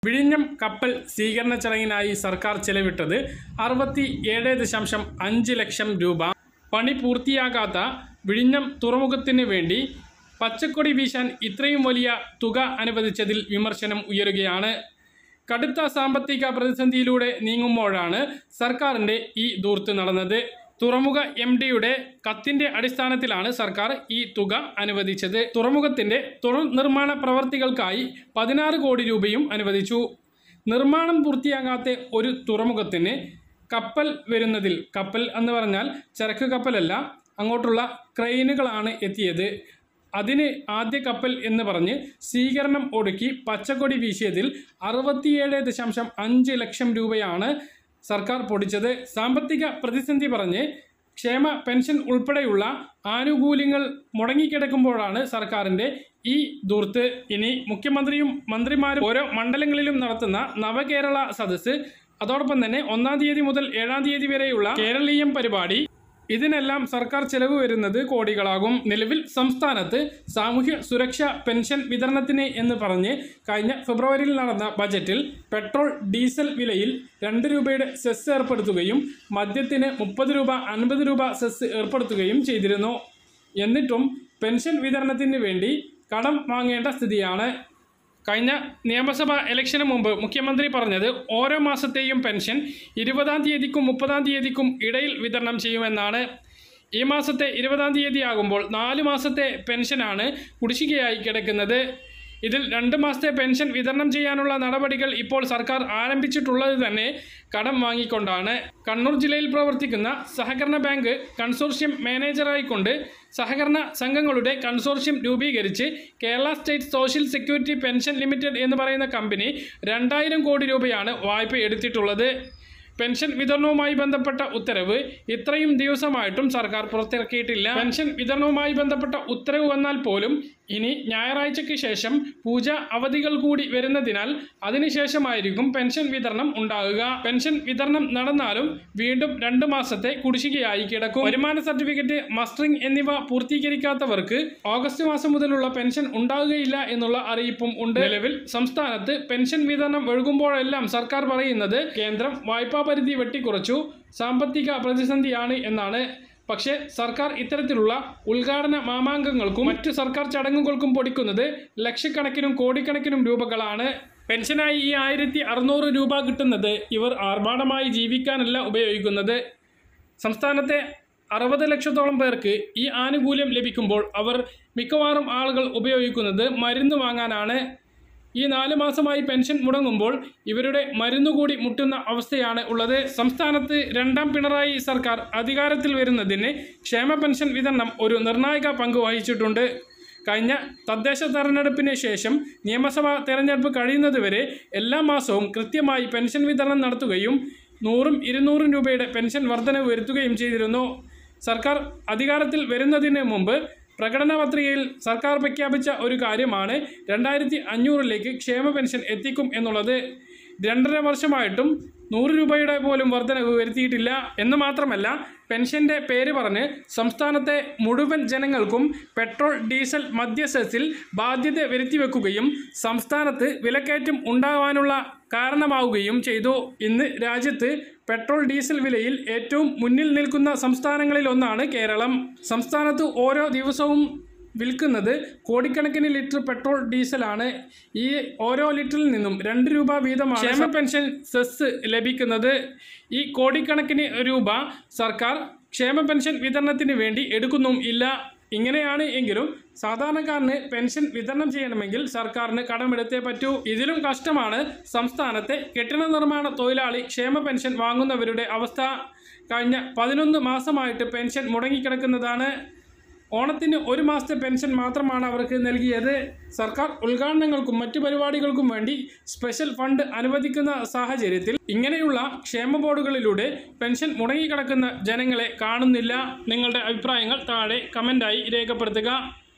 വിഴിഞ്ഞം കപ്പൽ സ്വീകരണ ചടങ്ങിനായി സർക്കാർ ചെലവിട്ടത് അറുപത്തി ഏഴ് ദശാംശം അഞ്ച് ലക്ഷം രൂപ പണി പൂർത്തിയാകാത്ത വിഴിഞ്ഞം തുറമുഖത്തിന് വേണ്ടി പച്ചക്കൊടി വീശാൻ ഇത്രയും വലിയ തുക അനുവദിച്ചതിൽ വിമർശനം ഉയരുകയാണ് കടുത്ത സാമ്പത്തിക പ്രതിസന്ധിയിലൂടെ നീങ്ങുമ്പോഴാണ് സർക്കാരിൻ്റെ ഈ ദൂർത്ത് നടന്നത് തുറമുഖ എം ഡിയുടെ കത്തിന്റെ അടിസ്ഥാനത്തിലാണ് സർക്കാർ ഈ തുക അനുവദിച്ചത് തുറമുഖത്തിന്റെ തുടർ നിർമ്മാണ പ്രവർത്തികൾക്കായി പതിനാറ് കോടി രൂപയും അനുവദിച്ചു നിർമ്മാണം പൂർത്തിയാകാത്ത ഒരു തുറമുഖത്തിന് കപ്പൽ വരുന്നതിൽ കപ്പൽ എന്ന് പറഞ്ഞാൽ ചരക്ക് കപ്പലല്ല അങ്ങോട്ടുള്ള ക്രെയിനുകളാണ് എത്തിയത് അതിന് ആദ്യ കപ്പൽ എന്ന് പറഞ്ഞ് സ്വീകരണം ഒടുക്കി പച്ചക്കൊടി വീശിയതിൽ അറുപത്തിയേഴ് ദശാംശം അഞ്ച് ലക്ഷം രൂപയാണ് സർക്കാർ പൊടിച്ചത് സാമ്പത്തിക പ്രതിസന്ധി പറഞ്ഞ് ക്ഷേമ പെൻഷൻ ഉൾപ്പെടെയുള്ള ആനുകൂല്യങ്ങൾ മുടങ്ങിക്കിടക്കുമ്പോഴാണ് സർക്കാരിൻ്റെ ഈ ദൂർത്ത് ഇനി മുഖ്യമന്ത്രിയും മന്ത്രിമാരും ഓരോ മണ്ഡലങ്ങളിലും നടത്തുന്ന നവകേരള സദസ്സ് അതോടൊപ്പം തന്നെ ഒന്നാം തീയതി മുതൽ ഏഴാം തീയതി വരെയുള്ള കേരളീയം പരിപാടി ഇതിനെല്ലാം സർക്കാർ ചെലവ് വരുന്നത് കോടികളാകും നിലവിൽ സംസ്ഥാനത്ത് സാമൂഹ്യ സുരക്ഷ പെൻഷൻ വിതരണത്തിന് എന്ന് പറഞ്ഞ് കഴിഞ്ഞ ഫെബ്രുവരിയിൽ നടന്ന ബജറ്റിൽ പെട്രോൾ ഡീസൽ വിലയിൽ രണ്ട് രൂപയുടെ സെസ് ഏർപ്പെടുത്തുകയും മദ്യത്തിന് മുപ്പത് രൂപ അൻപത് രൂപ സെസ് ഏർപ്പെടുത്തുകയും ചെയ്തിരുന്നു എന്നിട്ടും പെൻഷൻ വിതരണത്തിന് വേണ്ടി കടം വാങ്ങേണ്ട സ്ഥിതിയാണ് കഴിഞ്ഞ നിയമസഭാ ഇലക്ഷന് മുമ്പ് മുഖ്യമന്ത്രി പറഞ്ഞത് ഓരോ മാസത്തെയും പെൻഷൻ ഇരുപതാം തീയതിക്കും മുപ്പതാം തീയതിക്കും ഇടയിൽ വിതരണം ചെയ്യുമെന്നാണ് ഈ മാസത്തെ ഇരുപതാം തീയതി ആകുമ്പോൾ നാല് മാസത്തെ പെൻഷനാണ് കുടിശ്ശികയായി കിടക്കുന്നത് ഇതിൽ രണ്ട് മാസത്തെ പെൻഷൻ വിതരണം ചെയ്യാനുള്ള നടപടികൾ ഇപ്പോൾ സർക്കാർ ആരംഭിച്ചിട്ടുള്ളത് തന്നെ കടം വാങ്ങിക്കൊണ്ടാണ് കണ്ണൂർ ജില്ലയിൽ പ്രവർത്തിക്കുന്ന സഹകരണ ബാങ്ക് കൺസോർഷ്യം മാനേജറായിക്കൊണ്ട് സഹകരണ സംഘങ്ങളുടെ കൺസോർഷ്യം രൂപീകരിച്ച് Kerala state social security pension limited എന്ന് പറയുന്ന കമ്പനി രണ്ടായിരം കോടി രൂപയാണ് വായ്പ എടുത്തിട്ടുള്ളത് പെൻഷൻ വിതരണവുമായി ബന്ധപ്പെട്ട ഉത്തരവ് ഇത്രയും ദിവസമായിട്ടും സർക്കാർ പുറത്തിറക്കിയിട്ടില്ല പെൻഷൻ വിതരണവുമായി ബന്ധപ്പെട്ട ഉത്തരവ് വന്നാൽ പോലും ഇനി ഞായറാഴ്ചയ്ക്ക് ശേഷം പൂജ അവധികൾ കൂടി വരുന്നതിനാൽ അതിനുശേഷമായിരിക്കും പെൻഷൻ വിതരണം ഉണ്ടാകുക പെൻഷൻ വിതരണം നടന്നാലും വീണ്ടും രണ്ട് മാസത്തെ കുടിശ്ശികയായി കിടക്കും വരുമാന സർട്ടിഫിക്കറ്റ് മസ്റ്ററിംഗ് എന്നിവ പൂർത്തീകരിക്കാത്തവർക്ക് ഓഗസ്റ്റ് മാസം മുതലുള്ള പെൻഷൻ ഉണ്ടാകുകയില്ല എന്നുള്ള അറിയിപ്പും ഉണ്ട് നിലവിൽ സംസ്ഥാനത്ത് പെൻഷൻ വിതരണം ഒഴുകുമ്പോഴെല്ലാം സർക്കാർ പറയുന്നത് കേന്ദ്രം വായ്പാ പരിധി വെട്ടിക്കുറച്ചു സാമ്പത്തിക പ്രതിസന്ധിയാണ് എന്നാണ് പക്ഷേ സർക്കാർ ഇത്തരത്തിലുള്ള ഉദ്ഘാടന മാമാങ്കങ്ങൾക്കും മറ്റു സർക്കാർ ചടങ്ങുകൾക്കും പൊടിക്കുന്നത് ലക്ഷക്കണക്കിനും കോടിക്കണക്കിനും രൂപകളാണ് പെൻഷനായി ഈ ആയിരത്തി അറുന്നൂറ് രൂപ കിട്ടുന്നത് ഇവർ ആർഭാടമായി ജീവിക്കാനല്ല ഉപയോഗിക്കുന്നത് സംസ്ഥാനത്തെ അറുപത് ലക്ഷത്തോളം പേർക്ക് ഈ ആനുകൂല്യം ലഭിക്കുമ്പോൾ അവർ മിക്കവാറും ആളുകൾ ഉപയോഗിക്കുന്നത് മരുന്ന് വാങ്ങാനാണ് ഈ നാല് മാസമായി പെൻഷൻ മുടങ്ങുമ്പോൾ ഇവരുടെ മരുന്ന് കൂടി മുട്ടുന്ന അവസ്ഥയാണ് ഉള്ളത് സംസ്ഥാനത്ത് രണ്ടാം പിണറായി സർക്കാർ അധികാരത്തിൽ വരുന്നതിന് ക്ഷേമ പെൻഷൻ വിതരണം ഒരു നിർണായക പങ്ക് വഹിച്ചിട്ടുണ്ട് കഴിഞ്ഞ തദ്ദേശ തെരഞ്ഞെടുപ്പിന് ശേഷം നിയമസഭാ തെരഞ്ഞെടുപ്പ് കഴിയുന്നതുവരെ എല്ലാ മാസവും കൃത്യമായി പെൻഷൻ വിതരണം നടത്തുകയും നൂറും ഇരുന്നൂറും രൂപയുടെ പെൻഷൻ വർധനവ് വരുത്തുകയും ചെയ്തിരുന്നു സർക്കാർ അധികാരത്തിൽ വരുന്നതിന് മുമ്പ് പ്രകടന പത്രികയിൽ സർക്കാർ പ്രഖ്യാപിച്ച ഒരു കാര്യമാണ് രണ്ടായിരത്തി അഞ്ഞൂറിലേക്ക് ക്ഷേമ പെൻഷൻ എത്തിക്കും എന്നുള്ളത് രണ്ടര വർഷമായിട്ടും നൂറ് രൂപയുടെ പോലും വർധനവ് വരുത്തിയിട്ടില്ല എന്ന് മാത്രമല്ല പെൻഷൻ്റെ പേര് പറഞ്ഞ് സംസ്ഥാനത്തെ മുഴുവൻ ജനങ്ങൾക്കും പെട്രോൾ ഡീസൽ മദ്യ സെസ്സിൽ ബാധ്യത വരുത്തിവെക്കുകയും സംസ്ഥാനത്ത് വിലക്കയറ്റം ഉണ്ടാവാനുള്ള കാരണമാവുകയും ചെയ്തു ഇന്ന് രാജ്യത്ത് പെട്രോൾ ഡീസൽ വിലയിൽ ഏറ്റവും മുന്നിൽ നിൽക്കുന്ന സംസ്ഥാനങ്ങളിൽ ഒന്നാണ് കേരളം സംസ്ഥാനത്ത് ഓരോ ദിവസവും വിൽക്കുന്നത് കോടിക്കണക്കിന് ലിറ്റർ പെട്രോൾ ഡീസലാണ് ഈ ഓരോ ലിറ്ററിൽ നിന്നും രണ്ട് രൂപ വീതമാണ് ക്ഷേമ പെൻഷൻ സെസ് ലഭിക്കുന്നത് ഈ കോടിക്കണക്കിന് രൂപ സർക്കാർ ക്ഷേമ പെൻഷൻ വിതരണത്തിന് വേണ്ടി എടുക്കുന്നും ഇല്ല ഇങ്ങനെയാണ് എങ്കിലും സാധാരണക്കാരന് പെൻഷൻ വിതരണം ചെയ്യണമെങ്കിൽ സർക്കാരിന് കടമെടുത്തേ പറ്റൂ ഇതിലും കഷ്ടമാണ് സംസ്ഥാനത്തെ കെട്ടിട നിർമ്മാണ തൊഴിലാളി ക്ഷേമ പെൻഷൻ വാങ്ങുന്നവരുടെ അവസ്ഥ കഴിഞ്ഞ പതിനൊന്ന് മാസമായിട്ട് പെൻഷൻ മുടങ്ങിക്കിടക്കുന്നതാണ് ഓണത്തിന് ഒരു മാസത്തെ പെൻഷൻ മാത്രമാണ് അവർക്ക് നൽകിയത് സർക്കാർ ഉദ്ഘാടനങ്ങൾക്കും മറ്റു പരിപാടികൾക്കും വേണ്ടി സ്പെഷ്യൽ ഫണ്ട് അനുവദിക്കുന്ന സാഹചര്യത്തിൽ ഇങ്ങനെയുള്ള ക്ഷേമ ബോർഡുകളിലൂടെ പെൻഷൻ മുടങ്ങിക്കിടക്കുന്ന ജനങ്ങളെ കാണുന്നില്ല നിങ്ങളുടെ അഭിപ്രായങ്ങൾ താഴെ കമൻ്റായി രേഖപ്പെടുത്തുക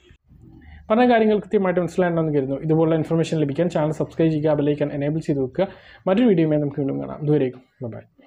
പറഞ്ഞ കാര്യങ്ങൾ കൃത്യമായിട്ട് മനസ്സിലായിട്ടുണ്ടെന്ന് കരുതുന്നു ഇതുപോലുള്ള ഇൻഫർമേഷൻ ലഭിക്കാൻ ചാനൽ സബ്സ്ക്രൈബ് ചെയ്യുക ബെല്ലൈക്കൻ എനേബിൾ ചെയ്ത് വെക്കുക മറ്റൊരു വീഡിയോയുമായി നമുക്ക് വീണ്ടും കാണാം ദൂരേക്കും ബൈ